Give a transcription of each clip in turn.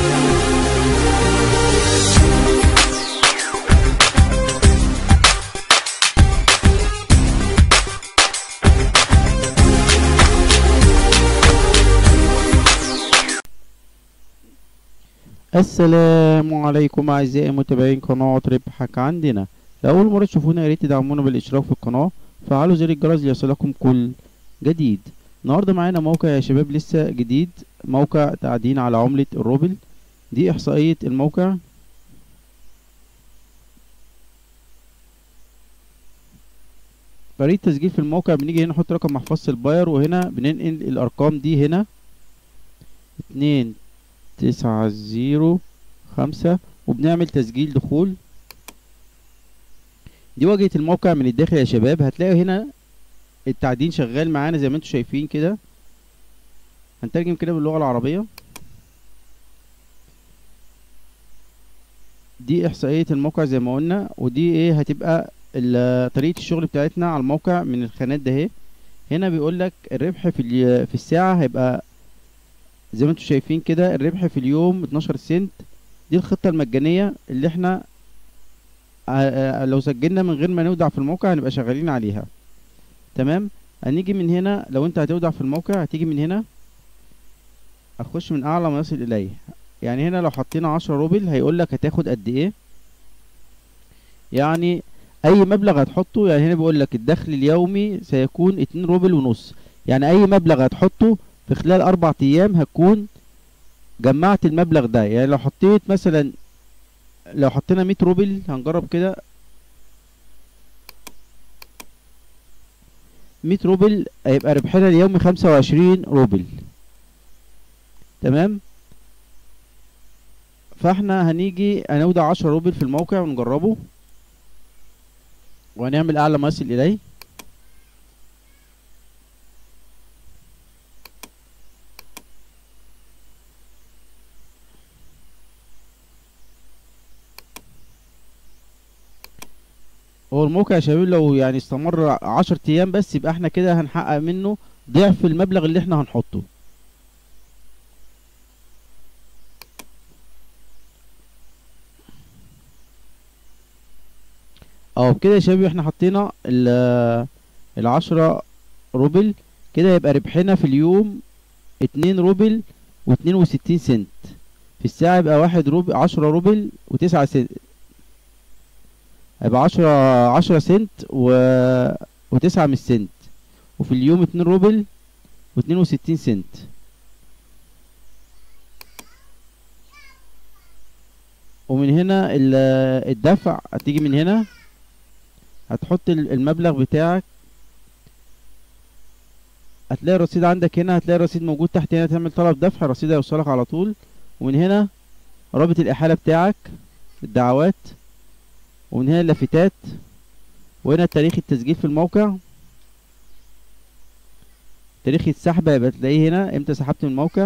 السلام عليكم اعزائي متابعين قناة ربحك عندنا لأول مرة تشوفونا ياريت تدعمونا بالاشتراك في القناة فعلوا زر الجرس ليصلكم كل جديد النهاردة معانا موقع يا شباب لسه جديد موقع تعدين على عملة الروبل دي احصائية الموقع طريقة تسجيل في الموقع بنيجي هنا نحط رقم محفظة الباير وهنا بننقل الارقام دي هنا اتنين تسعة زيرو خمسة وبنعمل تسجيل دخول دي واجهة الموقع من الداخل يا شباب هتلاقوا هنا التعدين شغال معانا زي ما انتم شايفين كده هنترجم كده باللغة العربية دي احصائية الموقع زي ما قلنا ودي ايه هتبقى طريقة الشغل بتاعتنا على الموقع من الخانات ده اهي هنا بيقول لك الربح في في الساعة هيبقى زي ما انتم شايفين كده الربح في اليوم 12 سنت دي الخطة المجانية اللي احنا لو سجلنا من غير ما نودع في الموقع هنبقى شغالين عليها تمام هنيجي من هنا لو انت هتودع في الموقع هتيجي من هنا هتخش من اعلى ما يصل اليه يعني هنا لو حطينا 10 روبل هيقول لك هتاخد قد ايه يعني اي مبلغ هتحطه يعني هنا بيقول لك الدخل اليومي سيكون 2 روبل ونص يعني اي مبلغ هتحطه في خلال اربع ايام هتكون جمعت المبلغ ده يعني لو حطيت مثلا لو حطينا 100 روبل هنجرب كده 100 روبل هيبقى ربحنا اليومي 25 روبل تمام فاحنا هنيجي هنودع 10 روبل في الموقع ونجربه وهنعمل اعلى ما يصل اليه هو الموقع يا شباب لو يعني استمر عشر ايام بس يبقى احنا كده هنحقق منه ضعف المبلغ اللي احنا هنحطه اه بكده يا شباب احنا حطينا العشرة روبل كده يبقى ربحنا في اليوم اتنين روبل واتنين وستين سنت في الساعة يبقى واحد روبل عشرة روبل وتسعة سنت هيبقى عشرة عشرة سنت و... وتسعة من السنت وفي اليوم اتنين روبل واتنين وستين سنت ومن هنا الدفع هتيجي من هنا هتحط المبلغ بتاعك هتلاقي الرصيد عندك هنا هتلاقي الرصيد موجود تحت هنا تعمل طلب دفع الرصيد هيوصلك على طول ومن هنا رابط الإحالة بتاعك الدعوات ومن هنا اللافتات وهنا تاريخ التسجيل في الموقع تاريخ السحب يبقى تلاقيه هنا امتى سحبت من الموقع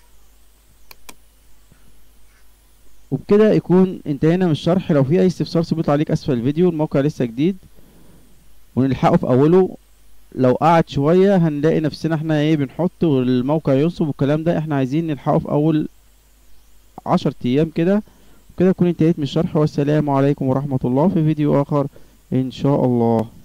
وبكده يكون انتهينا من الشرح لو في اي استفسار سيبوا تعليق اسفل الفيديو الموقع لسه جديد ونلحقه في اوله لو قعد شوية هنلاقي نفسنا احنا ايه بنحط والموقع ينصب والكلام ده احنا عايزين نلحقه في اول عشر ايام كده كده اكون انتهيت من الشرح والسلام عليكم ورحمة الله في فيديو اخر ان شاء الله